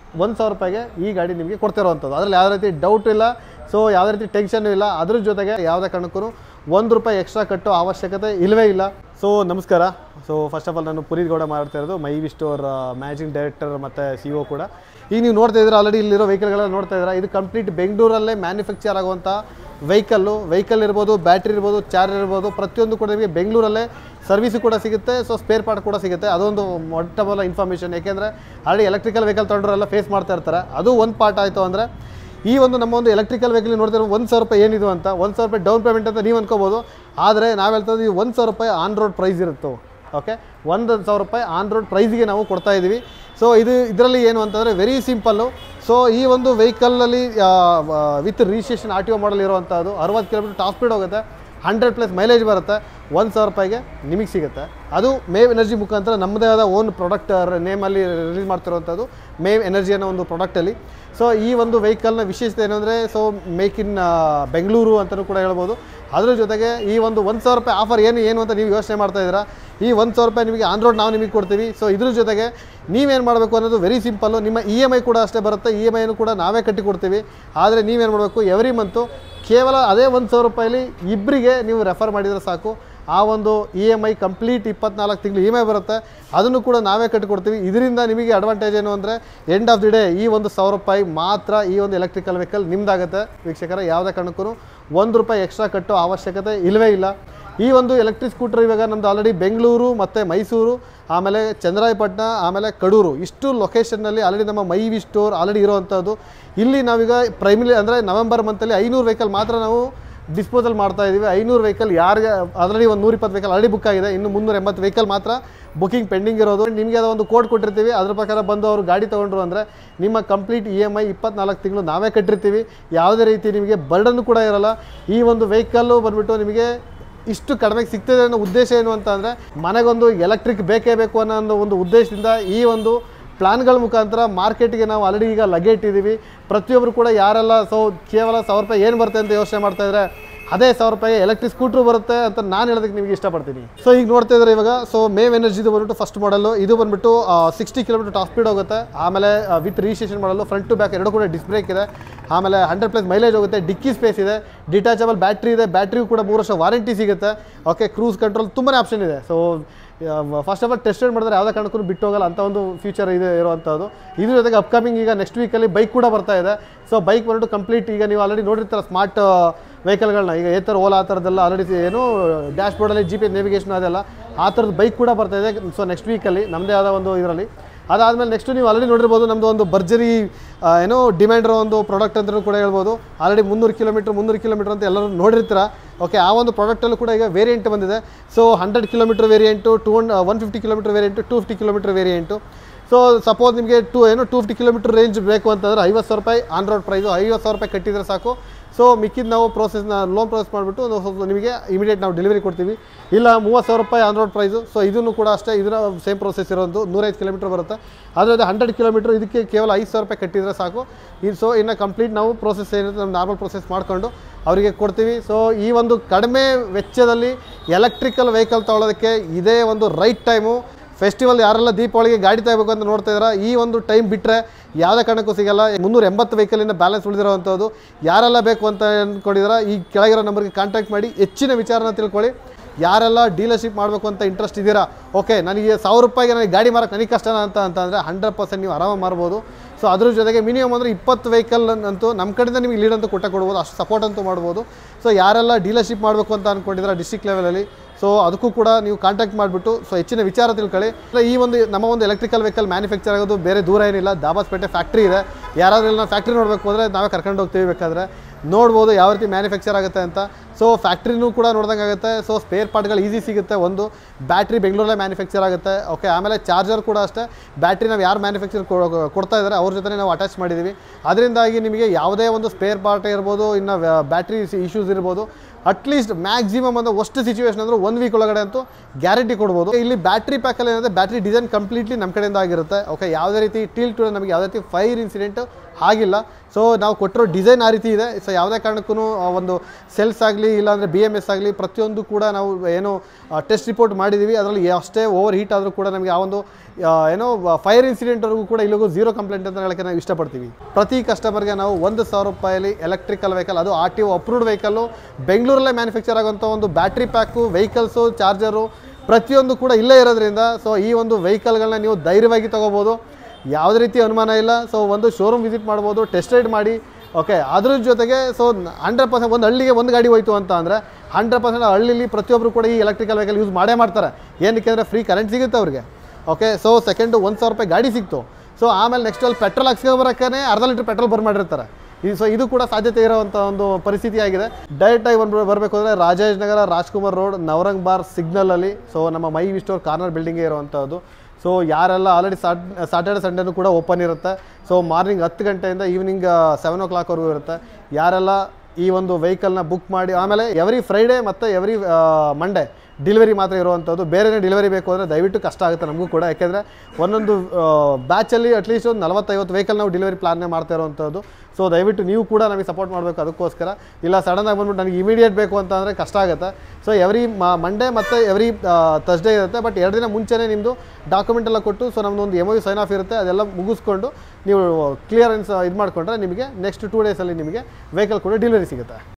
ಒಂದು ಸಾವಿರ ರೂಪಾಯಿಗೆ ಈ ಗಾಡಿ ನಿಮಗೆ ಕೊಡ್ತಿರೋವಂಥದ್ದು ಅದರಲ್ಲಿ ಯಾವುದೇ ರೀತಿ ಡೌಟ್ ಇಲ್ಲ ಸೊ ಯಾವುದೇ ರೀತಿ ಟೆನ್ಷನ್ ಇಲ್ಲ ಅದ್ರ ಜೊತೆಗೆ ಯಾವುದೇ ಕಾರಣಕ್ಕೂ ಒಂದು ರೂಪಾಯಿ ಎಕ್ಸ್ಟ್ರಾ ಕಟ್ಟೋ ಅವಶ್ಯಕತೆ ಇಲ್ಲವೇ ಇಲ್ಲ ಸೊ ನಮಸ್ಕಾರ ಸೊ ಫಸ್ಟ್ ಆಫ್ ಆಲ್ ನಾನು ಪುರೀತ್ ಗೌಡ ಮಾಡ್ತಾ ಇರೋದು My V Store managing director ಮತ್ತು ಸಿ ಒ ಕೂಡ ಈಗ ನೀವು ನೋಡ್ತಾ ಇದ್ದೀರಾ ಆಲ್ರೆಡಿ ಇಲ್ಲಿರೋ ವೆಹಿಕಲ್ಗಳೆಲ್ಲ ನೋಡ್ತಾ ಇದ್ದೀರಾ ಇದು ಕಂಪ್ಲೀಟ್ ಬೆಂಗಳೂರಲ್ಲೇ ಮ್ಯಾನುಫ್ಯಾಕ್ಚರ್ ಆಗುವಂಥ ವೆಹಿಕಲ್ಲು ವೆಹಿಕಲ್ ಇರ್ಬೋದು ಬ್ಯಾಟ್ರಿ ಇರ್ಬೋದು ಚಾರ್ಜರ್ ಇರ್ಬೋದು ಪ್ರತಿಯೊಂದು ಕೂಡ ನಿಮಗೆ ಬೆಂಗಳೂರಲ್ಲೇ ಸರ್ವಿಸು ಕೂಡ ಸಿಗುತ್ತೆ ಸೊ ಸ್ಪೇರ್ ಪಾರ್ಟ್ ಕೂಡ ಸಿಗುತ್ತೆ ಅದೊಂದು ಮೊಟ್ಟ ಮೊದಲ ಇನ್ಫಾರ್ಮೇಷನ್ ಯಾಕೆಂದರೆ ಆಲ್ರೆಡಿ ಎಲೆಕ್ಟ್ರಿಕಲ್ ವೆಹಿಕಲ್ ತೊಗೊಂಡ್ರೆಲ್ಲ ಫೇಸ್ ಮಾಡ್ತಾ ಇರ್ತಾರೆ ಅದು ಒಂದು ಪಾರ್ಟ್ ಆಯಿತು ಅಂದರೆ ಈ ಒಂದು ನಮ್ಮ ಒಂದು ಎಲೆಕ್ಟ್ರಿಕಲ್ ವೆಹಿಕಲ್ ನೋಡ್ತಿರೋ ಒಂದು ಸಾವಿರ ರೂಪಾಯಿ ಏನಿದು ಅಂತ ಒಂದು ಸಾವಿರ ರೂಪಾಯಿ ಡೌನ್ ಪೇಮೆಂಟ್ ಅಂತ ನೀವು ಅನ್ಕೋಬೋದು ಆದರೆ ನಾವು ಹೇಳ್ತಾ ಇದ್ದೀವಿ ಒಂದು ಸಾವಿರ ರೂಪಾಯಿ ಆನ್ ರೋಡ್ ಪ್ರೈಸ್ ಇರುತ್ತೆ ಓಕೆ ಒಂದು ಸಾವಿರ ರೂಪಾಯಿ ಆನ್ ರೋಡ್ ಪ್ರೈಸ್ಗೆ ನಾವು ಕೊಡ್ತಾ ಇದ್ದೀವಿ ಸೊ ಇದು ಇದರಲ್ಲಿ ಏನು ಅಂತಂದರೆ ವೆರಿ ಸಿಂಪಲ್ಲು ಸೊ ಈ ಒಂದು ವೆಹಿಕಲ್ನಲ್ಲಿ with registration R T O model ಇರುವಂಥದ್ದು ಅರವತ್ತು ಕಿಲೋಮೀಟರ್ ಟಾಪ್ ಸ್ಪೀಡ್ ಹೋಗುತ್ತೆ ಹಂಡ್ರೆಡ್ ಪ್ಲಸ್ ಮೈಲೇಜ್ ಬರುತ್ತೆ ಒಂದು ಸಾವಿರ ರೂಪಾಯಿಗೆ ನಿಮಗೆ ಸಿಗುತ್ತೆ ಅದು ಮೇವ್ ಎನರ್ಜಿ ಮುಖಾಂತರ ನಮ್ಮದೇ ಆದ ಓನ್ ಪ್ರಾಡಕ್ಟ್ ನೇಮಲ್ಲಿ ರಿಲೀಸ್ ಮಾಡ್ತಿರುವಂಥದ್ದು ಮೇವ್ ಎನರ್ಜಿ ಅನ್ನೋ ಒಂದು ಪ್ರಾಡಕ್ಟಲ್ಲಿ ಸೊ ಈ ಒಂದು ವೆಹಿಕಲ್ನ ವಿಶೇಷತೆ ಏನಂದರೆ ಸೊ ಮೇಕ್ ಇನ್ ಬೆಂಗಳೂರು ಅಂತಲೂ ಕೂಡ ಹೇಳ್ಬೋದು ಅದ್ರ ಜೊತೆಗೆ ಈ ಒಂದು ಒಂದು ಸಾವಿರ ರೂಪಾಯಿ ಆಫರ್ ಏನು ಏನು ಅಂತ ನೀವು ಯೋಚನೆ ಮಾಡ್ತಾ ಇದ್ದೀರಾ ಈ ಒಂದು ಸಾವಿರ ರೂಪಾಯಿ ನಿಮಗೆ ಆನ್ ರೋಡ್ ನಾವು ನಿಮಗೆ ಕೊಡ್ತೀವಿ ಸೊ ಇದ್ರ ಜೊತೆಗೆ ನೀವೇನು ಮಾಡಬೇಕು ಅನ್ನೋದು ವೆರಿ ಸಿಂಪಲ್ಲು ನಿಮ್ಮ ಇ ಎಮ್ ಐ ಕೂಡ ಅಷ್ಟೇ ಬರುತ್ತೆ ಇ ಎಮ್ ಐನು ಕೂಡ ನಾವೇ ಕಟ್ಟಿ ಕೊಡ್ತೀವಿ ಆದರೆ ನೀವೇನು ಮಾಡಬೇಕು ಎವ್ರಿ ಮಂತು ಕೇವಲ ಅದೇ ಒಂದು ಸಾವಿರ ರೂಪಾಯಿಲಿ ಇಬ್ಬರಿಗೆ ನೀವು ರೆಫರ್ ಮಾಡಿದರೆ ಸಾಕು ಆ ಒಂದು ಇ ಎಮ್ ಐ ಕಂಪ್ಲೀಟ್ ಇಪ್ಪತ್ನಾಲ್ಕು ತಿಂಗಳು ಇ ಎಮ್ ಐ ಬರುತ್ತೆ ಅದನ್ನು ಕೂಡ ನಾವೇ ಕಟ್ಟಿಕೊಡ್ತೀವಿ ಇದರಿಂದ ನಿಮಗೆ ಅಡ್ವಾಂಟೇಜ್ ಏನು ಅಂದರೆ ಎಂಡ್ ಆಫ್ ದಿ ಡೇ ಈ ಒಂದು ಸಾವಿರ ರೂಪಾಯಿ ಮಾತ್ರ ಈ ಒಂದು ಎಲೆಕ್ಟ್ರಿಕಲ್ ವೆಹಿಕಲ್ ನಿಮ್ದಾಗುತ್ತೆ ವೀಕ್ಷಕರ ಯಾವುದೇ ಕಾರಣಕ್ಕೂ ಒಂದು ರೂಪಾಯಿ ಎಕ್ಸ್ಟ್ರಾ ಕಟ್ಟೋ ಅವಶ್ಯಕತೆ ಇಲ್ಲವೇ ಇಲ್ಲ ಈ ಒಂದು ಎಲೆಕ್ಟ್ರಿಕ್ ಸ್ಕೂಟರ್ ಇವಾಗ ನಮ್ಮದು ಆಲ್ರೆಡಿ ಬೆಂಗಳೂರು ಮತ್ತು ಮೈಸೂರು ಆಮೇಲೆ ಚಂದ್ರಾಯಪಟ್ಟಣ ಆಮೇಲೆ ಕಡೂರು ಇಷ್ಟು ಲೊಕೇಶನ್ನಲ್ಲಿ ಆಲ್ರೆಡಿ ನಮ್ಮ ಮೈ ವಿ ಸ್ಟೋರ್ ಆಲ್ರೆಡಿ ಇರುವಂಥದ್ದು ಇಲ್ಲಿ ನಾವೀಗ ಪ್ರೈಮರಿ ಅಂದರೆ ನವೆಂಬರ್ ಮಂತಲ್ಲಿ ಐನೂರು ವೆಹಿಕಲ್ ಮಾತ್ರ ನಾವು ಡಿಸ್ಪೋಸಲ್ ಮಾಡ್ತಾ ಇದ್ದೀವಿ ಐನೂರು ವೆಹಿಕಲ್ ಯಾರಿಗೆ ಆಲ್ರೆಡಿ ಒಂದು ನೂರಿಪ್ಪತ್ತು ವೆಹಿಕಲ್ ಆಲ್ರೆಡಿ ಬುಕ್ ಆಗಿದೆ ಇನ್ನು ಮುನ್ನೂರ ಎಂಬತ್ತು ವೆಹಿಕಲ್ ಮಾತ್ರ ಬುಕಿಂಗ್ ಪೆಂಡಿಂಗ್ ಇರೋದು ನಿಮಗೆ ಅದೋ ಒಂದು ಕೋಡ್ ಕೊಟ್ಟಿರ್ತೀವಿ ಅದ್ರ ಪ್ರಕಾರ ಬಂದು ಅವರು ಗಾಡಿ ತೊಗೊಂಡ್ರು ಅಂದರೆ ನಿಮ್ಮ ಕಂಪ್ಲೀಟ್ ಇ ಎಮ್ ಐ ಇಪ್ಪತ್ನಾಲ್ಕು ತಿಂಗಳು ನಾವೇ ಕಟ್ಟಿರ್ತೀವಿ ಯಾವುದೇ ರೀತಿ ನಿಮಗೆ ಬರ್ಡನ್ನು ಕೂಡ ಇರಲ್ಲ ಈ ಒಂದು ವೆಹಿಕಲ್ಲು ಬಂದುಬಿಟ್ಟು ನಿಮಗೆ ಇಷ್ಟು ಕಡಿಮೆಗೆ ಸಿಗ್ತದೆ ಅನ್ನೋ ಉದ್ದೇಶ ಏನು ಅಂತ ಅಂದರೆ ಮನೆಗೊಂದು ಎಲೆಕ್ಟ್ರಿಕ್ ಬೇಕೇ ಬೇಕು ಅನ್ನೋ ಒಂದು- ಒಂದು ಉದ್ದೇಶದಿಂದ ಈ ಒಂದು ಪ್ಲಾನ್ಗಳ ಮುಖಾಂತರ ಮಾರ್ಕೆಟ್ಗೆ ನಾವು ಆಲ್ರೆಡಿ ಈಗ ಲಗ್ಗೆ ಇಟ್ಟಿದ್ದೀವಿ ಪ್ರತಿಯೊಬ್ಬರು ಕೂಡ ಯಾರೆಲ್ಲ ಸೊ ಕೇವಲ ಸಾವಿರ ರೂಪಾಯಿ ಏನು ಬರುತ್ತೆ ಅಂತ ಯೋಚನೆ ಮಾಡ್ತಾ ಇದ್ದಾರೆ ಅದೇ ಸಾವಿರ ರೂಪಾಯಿ ಎಲೆಕ್ಟ್ರಿಕ್ ಸ್ಕೂಟ್ರು ಬರುತ್ತೆ ಅಂತ ನಾನು ಹೇಳೋದಕ್ಕೆ ನಿಮಗೆ ಇಷ್ಟಪಡ್ತೀನಿ ಸೊ ಈಗ ನೋಡ್ತಾ ಇದ್ದಾರೆ ಇವಾಗ ಸೊ ಮೇವ್ ಎನರ್ಜಿದು ಬಂದ್ಬಿಟ್ಟು ಫಸ್ಟ್ ಮಾಡಲು ಇದು ಬಂದ್ಬಿಟ್ಟು ಸಿಕ್ಸ್ಟಿ ಕಿಲೋಮೀಟರ್ ಟಾಪ್ ಸ್ಪೀಡ್ ಹೋಗುತ್ತೆ ಆಮೇಲೆ ವಿತ್ ರಿಜಿಸ್ಟ್ರೇಷನ್ ಮಾಡಲು ಫ್ರಂಟ್ ಟು ಬ್ಯಾಕ್ ಎರಡು ಕೂಡ ಡಿಸ್ ಬ್ರೇಕ್ ಇದೆ ಆಮೇಲೆ ಹಂಡ್ರೆಡ್ ಪ್ಲಸ್ ಮೈಲೇಜ್ ಹೋಗುತ್ತೆ ಡಿಕ್ಕಿ ಸ್ಪೇಸ್ ಇದೆ ಡಿಟ್ಯಾಚಬಲ್ ಬ್ಯಾಟ್ರಿ ಇದೆ ಬ್ಯಾಟ್ರಿಗೂ ಕೂಡ ಮೂರು ವರ್ಷ ವಾರಂಟಿ ಸಿಗುತ್ತೆ ಓಕೆ ಕ್ರೂಸ್ ಕಂಟ್ರೋಲ್ ತುಂಬಾ ಆಪ್ಷನ್ ಇದೆ so first of all tested ಮಾಡಿದ್ರೆ ಯಾವುದೇ ಕಾರಣಕ್ಕೂ ಬಿಟ್ಟು ಹೋಗಲ್ಲ ಅಂತ ಒಂದು ಫ್ಯೂಚರ್ ಇದೆ ಇರುವಂಥದ್ದು ಇದ್ರ ಜೊತೆಗೆ ಅಪ್ಕಮಿಂಗ್ ಈಗ ನೆಕ್ಸ್ಟ್ ವೀಕಲ್ಲಿ ಬೈಕ್ ಕೂಡ ಬರ್ತಾ ಇದೆ ಸೊ ಬೈಕ್ ಬಂದ್ಬಿಟ್ಟು ಕಂಪ್ಲೀಟ್ ಈಗ ನೀವು ಆಲ್ರೆಡಿ ನೋಡಿರ್ತಾರೆ ಸ್ಮಾರ್ಟ್ ವೆಹಿಕಲ್ಗಳನ್ನ ಈಗ ಏ ಥರ ಓಲಾ ಆ ಥರದ್ದೆಲ್ಲ ಆಲ್ರೆಡಿ ಏನು ಡ್ಯಾಶ್ ಬೋರ್ಡಲ್ಲಿ ಜಿ ಪಿ ನೇವಿಗೇಷನ್ ಅದೆಲ್ಲ ಆ ಥರದ್ದು ಬೈಕ್ ಕೂಡ ಬರ್ತಾ ಇದೆ ಸೊ ನೆಕ್ಸ್ಟ್ ವೀಕಲ್ಲಿ ನಮ್ಮದೇ ಆದ ಒಂದು ಇದರಲ್ಲಿ ಅದಾದಮೇಲೆ ನೆಕ್ಸ್ಟ್ ನೀವು ಆಲ್ರೆಡಿ ನೋಡಿರ್ಬೋದು ನಮ್ಮದು ಒಂದು ಭರ್ಜರಿ ಆ, ಏನೋ ಡಿಮ್ಯಾಂಡ್ ಇರೋ ಒಂದು ಪ್ರಾಡಕ್ಟ್ ಅಂತಲೂ ಕೂಡ ಹೇಳ್ಬೋದು ಆಲ್ರೆಡಿ ಮುನ್ನೂರು ಕಿಲೋಮೀಟ್ರ್ ಮುನ್ನೂರು ಕಿಲೋಮೀಟ್ರ್ ಅಂತ ಎಲ್ಲರೂ ನೋಡಿರ್ತೀರ ಓಕೆ ಆ ಒಂದು ಪ್ರಾಡಕ್ಟಲ್ಲೂ ಕೂಡ ಈಗ ವೇರಿಯಂಟ್ ಬಂದಿದೆ so hundred kilometre variant two one fifty kilometre variant two fifty kilometre variant so suppose ನಿಮಗೆ ಟೂ ಏನು ಟೂ ಫಿಫ್ಟಿ ಕಿಲೋಮೀಟ್ರ್ ರೇಂಜ್ ಬೇಕು ಅಂತಂದರೆ ಐವತ್ತು ಸಾವಿರ ರೂಪಾಯಿ ಆನ್ ರೋಡ್ ಪ್ರೈಸು ಐವತ್ತು ಸಾವಿರ ರೂಪಾಯಿ ಕಟ್ಟಿದರೆ ಸಾಕು ಸೊ ಮಿಕ್ಕಿದ ನಾವು ಪ್ರೋಸೆಸ್ನ ಲೋನ್ ಪ್ರೋಸೆಸ್ ಮಾಡಿಬಿಟ್ಟು ನಾವು ಸ್ವಲ್ಪ ನಿಮಗೆ ಇಮಿಡಿಯೇಟ್ ನಾವು ಡೆಲಿವರಿ ಕೊಡ್ತೀವಿ ಇಲ್ಲ ಮೂವತ್ತು ಸಾವಿರ ರೂಪಾಯಿ ಆನ್ ರೋಡ್ ಪ್ರೈಸು ಸೊ ಇದನ್ನು ಕೂಡ ಅಷ್ಟೇ ಇದರ ಸೇಮ್ ಪ್ರೋಸೆಸ್ ಇರೋದು ನೂರೈದು ಕಿಲೋಮೀಟ್ರ್ ಬರುತ್ತೆ ಅದರಲ್ಲಿ ಹಂಡ್ರೆಡ್ ಕಿಲೋಮೀಟ್ರ್ ಇದಕ್ಕೆ ಕೇವಲ ಐದು ಸಾವಿರ ರೂಪಾಯಿ ಕಟ್ಟಿದರೆ ಸಾಕು ಇದು ಸೊ ಇನ್ನು ಕಂಪ್ಲೀಟ್ ನಾವು ಪ್ರೋಸೆಸ್ ಏನಿರುತ್ತೆ ನಮ್ಮ ನಾರ್ಮಲ್ ಪ್ರೋಸೆಸ್ ಮಾಡಿಕೊಂಡು ಅವರಿಗೆ ಕೊಡ್ತೀವಿ ಸೊ ಈ ಒಂದು ಕಡಿಮೆ ವೆಚ್ಚದಲ್ಲಿ ಎಲೆಕ್ಟ್ರಿಕಲ್ ವೆಹಿಕಲ್ ತೊಗೊಳೋದಕ್ಕೆ ಇದೇ ಒಂದು ರೈಟ್ ಟೈಮು ಫೆಸ್ಟಿವಲ್ ಯಾರೆಲ್ಲ ದೀಪಾವಳಿಗೆ ಗಾಡಿ ತಗೋಬೇಕು ಅಂತ ನೋಡ್ತಾ ಇದ್ದೀರಾ ಈ ಒಂದು ಟೈಮ್ ಬಿಟ್ಟರೆ ಯಾವುದೇ ಕಾರಣಕ್ಕೂ ಸಿಗಲ್ಲ ಮುನ್ನೂರ ಎಂಬತ್ತು ವೆಹಿಕಲಿಂದ ಬ್ಯಾಲೆನ್ಸ್ ಉಳಿದಿರೋವಂಥದ್ದು ಯಾರೆಲ್ಲ ಬೇಕು ಅಂತ ಅಂದ್ಕೊಂಡಿದ್ದೀರಾ ಈ ಕೆಳಗಿರೋ ನಂಬರ್ಗೆ ಕಾಂಟ್ಯಾಕ್ಟ್ ಮಾಡಿ ಹೆಚ್ಚಿನ ವಿಚಾರನ ತಿಳ್ಕೊಳ್ಳಿ ಯಾರೆಲ್ಲ ಡೀಲರ್ಶಿಪ್ ಮಾಡಬೇಕು ಅಂತ ಇಂಟ್ರೆಸ್ಟ್ ಇದ್ದೀರಾ ಓಕೆ ನನಗೆ ಸಾವಿರ ರೂಪಾಯಿಗೆ ನನಗೆ ಗಾಡಿ ಮಾರಕ್ಕೆ ನನಗೆ ಕಷ್ಟನ ಅಂತ ಅಂತಂದರೆ ಹಂಡ್ರೆಡ್ ಪರ್ಸೆಂಟ್ ನೀವು ಆರಾಮಾಗಿ ಮಾರ್ಬೋದು ಸೊ ಅದ್ರ ಜೊತೆಗೆ ಮಿನಿಮಮ್ ಅಂದರೆ ಇಪ್ಪತ್ತು ವೆಹಿಕಲ್ ಅಂತೂ ನಮ್ಮ ಕಡೆಯಿಂದ ನಿಮಗೆ ಲೀಡ್ ಅಂತೂ ಕೊಟ್ಟ ಕೊಡ್ಬೋದು ಅಷ್ಟು ಸಪೋರ್ಟ್ ಅಂತೂ ಮಾಡ್ಬೋದು ಸೊ ಯಾರೆಲ್ಲ ಡೀಲರ್ಶಿಪ್ ಮಾಡಬೇಕು ಅಂತ ಅಂದ್ಕೊಂಡಿದ್ದೀರಾ ಡಿಸ್ಟ್ರಿಕ್ಟ್ ಲೆವೆಲಲ್ಲಿ ಸೊ ಅದಕ್ಕೂ ಕೂಡ ನೀವು ಕಾಂಟ್ಯಾಕ್ಟ್ ಮಾಡಿಬಿಟ್ಟು ಸೊ ಹೆಚ್ಚಿನ ವಿಚಾರ ತಿಳ್ಕೊಳ್ಳಿ ಸೊ ಈ ಒಂದು ನಮ್ಮ ಒಂದು ಎಲೆಕ್ಟ್ರಿಕಲ್ ವೆಹಿಕಲ್ ಮ್ಯಾನುಫ್ಯಾಕ್ಚರ್ ಆಗೋದು ಬೇರೆ ದೂರ ಏನಿಲ್ಲ ದಾಬಾಸ್ಪೇಟೆ ಫ್ಯಾಕ್ಟ್ರಿ ಇದೆ ಯಾರಾದ್ರೂ ಇಲ್ಲ ಫ್ಯಾಕ್ಟ್ರಿ ನೋಡಬೇಕು ಅಂದರೆ ನಾವೇ ಕರ್ಕೊಂಡು ಹೋಗ್ತೀವಿ ಬೇಕಾದ್ರೆ ನೋಡ್ಬೋದು ಯಾವ ರೀತಿ ಮ್ಯಾನುಫ್ಯಾಕ್ಚರ್ ಆಗುತ್ತೆ ಅಂತ ಸೊ ಫ್ಯಾಕ್ಟ್ರಿನೂ ಕೂಡ ನೋಡ್ದಂಗೆ ಆಗುತ್ತೆ ಸೊ ಸ್ಪೇರ್ ಪಾರ್ಟ್ಗಳು ಈಸಿ ಸಿಗುತ್ತೆ ಒಂದು ಬ್ಯಾಟ್ರಿ ಬೆಂಗಳೂರಲ್ಲೇ ಮ್ಯಾನುಫ್ಯಾಕ್ಚರ್ ಆಗುತ್ತೆ ಓಕೆ ಆಮೇಲೆ ಚಾರ್ಜರ್ ಕೂಡ ಅಷ್ಟೇ ಬ್ಯಾಟ್ರಿ ನಾವು ಯಾರು ಮ್ಯಾನುಫ್ಯಾಕ್ಚರ್ ಕೊಡ್ತಾ ಇದ್ದಾರೆ ಅವ್ರ ಜೊತೆ ನಾವು ಅಟ್ಯಾಚ್ ಮಾಡಿದ್ದೀವಿ ಅದರಿಂದಾಗಿ ನಿಮಗೆ ಯಾವುದೇ ಒಂದು ಸ್ಪೇರ್ ಪಾರ್ಟ್ ಇರ್ಬೋದು ಇನ್ನು ಬ್ಯಾಟ್ರಿ ಇಶ್ಯೂಸ್ ಇರ್ಬೋದು ಅಟ್ಲೀಸ್ಟ್ ಮ್ಯಾಕ್ಸಿಮಮ್ ಅಂದರೆ ವರ್ಸ್ಟ್ ಸಿಚುವೇಶನ್ ಅಂದರೆ ಒನ್ ವೀಕ್ ಒಳಗಡೆ ಅಂತೂ ಗ್ಯಾರಂಟಿ ಕೊಡ್ಬೋದು ಇಲ್ಲಿ ಬ್ಯಾಟ್ರಿ ಪ್ಯಾಕಲ್ಲಿ ಏನಿದೆ ಬ್ಯಾಟ್ರಿ ಡಿಸೈನ್ ಕಂಪ್ಲೀಟ್ಲಿ ನಮ್ಮ ಕಡೆಯಿಂದ ಆಗಿರುತ್ತೆ ಓಕೆ ಯಾವುದೇ ರೀತಿ ಟೀಲ್ ಟು ನಮಗೆ ಯಾವುದೇ ರೀತಿ ಫೈರ್ ಇನ್ಸಿಡೆಂಟ್ ಆಗಿಲ್ಲ ಸೊ ನಾವು ಕೊಟ್ಟಿರೋ ಡಿಸೈನ್ ಆ ರೀತಿ ಇದೆ ಸೊ ಯಾವುದೇ ಕಾರಣಕ್ಕೂ ಒಂದು ಸೆಲ್ಸ್ ಆಗಲಿ ಇಲ್ಲಾಂದರೆ ಬಿ ಎಮ್ ಎಸ್ ಆಗಲಿ ಪ್ರತಿಯೊಂದು ಕೂಡ ನಾವು ಏನು ಟೆಸ್ಟ್ ರಿಪೋರ್ಟ್ ಮಾಡಿದ್ದೀವಿ ಅದರಲ್ಲಿ ಅಷ್ಟೇ ಓವರ್ ಹೀಟ್ ಆದರೂ ಕೂಡ ನಮಗೆ ಆ ಒಂದು ಆ, ಏನೋ ಫೈರ್ ಇನ್ಸಿಡೆಂಟ್ವರೆಗೂ ಕೂಡ ಇಲ್ಲಿಗೂ ಝೀರೋ ಕಂಪ್ಲೇಂಟ್ ಅಂತ ಹೇಳಕ್ಕೆ ನಾವು ಇಷ್ಟಪಡ್ತೀವಿ ಪ್ರತಿ ಕಸ್ಟಮರ್ಗೆ ನಾವು ಒಂದು ಸಾವಿರ ರೂಪಾಯಲ್ಲಿ ಎಲೆಕ್ಟ್ರಿಕಲ್ ವೆಹಿಕಲ್ ಅದು R T O approved vehicle ಬೆಂಗಳೂರಲ್ಲೇ ಮ್ಯಾನುಫ್ಯಾಕ್ಚರ್ ಆಗುವಂಥ ಒಂದು ಬ್ಯಾಟ್ರಿ ಪ್ಯಾಕು ವೆಹಿಕಲ್ಸು ಚಾರ್ಜರು ಪ್ರತಿಯೊಂದು ಕೂಡ ಇಲ್ಲೇ ಇರೋದ್ರಿಂದ ಸೊ ಈ ಒಂದು ವೆಹಿಕಲ್ಗಳನ್ನ ನೀವು ಧೈರ್ಯವಾಗಿ ತೊಗೋಬೋದು ಯಾವುದೇ ರೀತಿ ಅನುಮಾನ ಇಲ್ಲ ಸೊ ಒಂದು ಶೋರೂಮ್ ವಿಸಿಟ್ ಮಾಡ್ಬೋದು ಟೆಸ್ಟ್ ರೈಡ್ ಮಾಡಿ ಓಕೆ ಅದ್ರ ಜೊತೆಗೆ ಸೊ ಹಂಡ್ರೆಡ್ ಪರ್ಸೆಂಟ್ ಒಂದು ಹಳ್ಳಿಗೆ ಒಂದು ಗಾಡಿ ಹೋಯ್ತು ಅಂತ ಅಂದರೆ ಹಂಡ್ರೆಡ್ ಪರ್ಸೆಂಟ್ ಹಳ್ಳಿಲಿ ಪ್ರತಿಯೊಬ್ಬರು ಕೂಡ ಈ ಎಲೆಕ್ಟ್ರಿಕಲ್ ವೆಹಿಕಲ್ ಯೂಸ್ ಮಾಡೇ ಮಾಡ್ತಾರೆ ಏನಕ್ಕೆ ಅಂದರೆ ಫ್ರೀ ಕರೆಂಟ್ ಸಿಗುತ್ತೆ ಅವ್ರಿಗೆ ಓಕೆ ಸೊ ಸೆಕೆಂಡು ಒಂದು ಸಾವಿರ ರೂಪಾಯಿ ಗಾಡಿ ಸಿಕ್ತು ಸೊ ಆಮೇಲೆ ನೆಕ್ಸ್ಟ್ ಅಲ್ಲಿ ಪೆಟ್ರೋಲ್ ಹಾಕ್ಸ್ಕೊಬರಕ್ಕೇ ಅರ್ಧ ಲೀಟ್ರ್ ಪೆಟ್ರೋಲ್ ಬರ್ ಮಾಡಿರ್ತಾರೆ ಈ ಸೊ ಇದು ಕೂಡ ಸಾಧ್ಯತೆ ಇರೋವಂಥ ಒಂದು ಪರಿಸ್ಥಿತಿ ಆಗಿದೆ ಡೈರೆಕ್ಟಾಗಿ ಬಂದು ಬರಬೇಕು ಅಂದರೆ Rajajinagar Rajkumar road Navrang bar ಸಿಗ್ನಲಲ್ಲಿ ಸೊ ನಮ್ಮ ಮೈ ವಿಸ್ಟೋರ್ ಕಾರ್ನರ್ ಬಿಲ್ಡಿಂಗೇ ಇರುವಂಥದ್ದು ಸೊ ಯಾರೆಲ್ಲ ಆಲ್ರೆಡಿ ಸಾಟ್ ಸಾಟರ್ಡೆ ಸಂಡೇನೂ ಕೂಡ ಓಪನ್ ಇರುತ್ತೆ ಸೊ ಮಾರ್ನಿಂಗ್ ಹತ್ತು ಗಂಟೆಯಿಂದ ಈವ್ನಿಂಗ್ ಸೆವೆನ್ ಓ ಕ್ಲಾಕ್ವರೆಗೂ ಇರುತ್ತೆ ಯಾರೆಲ್ಲ ಈ ಒಂದು ವೆಹಿಕಲ್ನ ಬುಕ್ ಮಾಡಿ ಆಮೇಲೆ ಎವ್ರಿ ಫ್ರೈಡೇ ಮತ್ತು ಎವ್ರಿ ಮಂಡೇ ಡೆಲಿವರಿ ಮಾತ್ರ ಇರುವಂಥದ್ದು ಬೇರೆನೇ ಡೆಲಿವರಿ ಬೇಕು ಅಂದರೆ ದಯವಿಟ್ಟು ಕಷ್ಟ ಆಗುತ್ತೆ ನಮಗೂ ಕೂಡ ಯಾಕೆಂದರೆ ಒಂದೊಂದು ಬ್ಯಾಚಲ್ಲಿ ಅಟ್ಲೀಸ್ಟ್ ಒಂದು ನಲವತ್ತೈವತ್ತು ವೆಹಿಕಲ್ ನಾವು ಡೆಲಿವರಿ ಪ್ಲಾನ್ನೇ ಮಾಡ್ತಾ ಇರುವಂಥದ್ದು ಸೊ ದಯವಿಟ್ಟು ನೀವು ಕೂಡ ನಮಗೆ ಸಪೋರ್ಟ್ ಮಾಡಬೇಕು ಅದಕ್ಕೋಸ್ಕರ ಇಲ್ಲ ಸಡನ್ನಾಗಿ ಬಂದ್ಬಿಟ್ಟು ನನಗೆ ಇಮಿಡಿಯೇಟ್ ಬೇಕು ಅಂತ ಅಂದರೆ ಕಷ್ಟ ಆಗುತ್ತೆ ಸೊ ಎವ್ರಿ ಮಂಡೇ ಮತ್ತು ಎವ್ರಿ ತರ್ಸ್ಡೇ ಇರುತ್ತೆ ಬಟ್ ಎರಡು ದಿನ ಮುಂಚೆನೇ ನಿಮ್ಮದು ಡಾಕ್ಯುಮೆಂಟ್ ಎಲ್ಲ ಕೊಟ್ಟು ಸೊ ನಮ್ಮದು ಒಂದು ಎಮ್ ಯು ಸೈನ್ ಆಫ್ ಇರುತ್ತೆ ಅದೆಲ್ಲ ಮುಗಿಸ್ಕೊಂಡು ನೀವು ಕ್ಲಿಯರೆನ್ಸ್ ಇದು ಮಾಡಿಕೊಂಡ್ರೆ ನಿಮಗೆ ನೆಕ್ಸ್ಟ್ ಟೂ ಡೇಸಲ್ಲಿ ನಿಮಗೆ ವೆಹಿಕಲ್ ಕೂಡ ಡೆಲಿವರಿ ಸಿಗುತ್ತೆ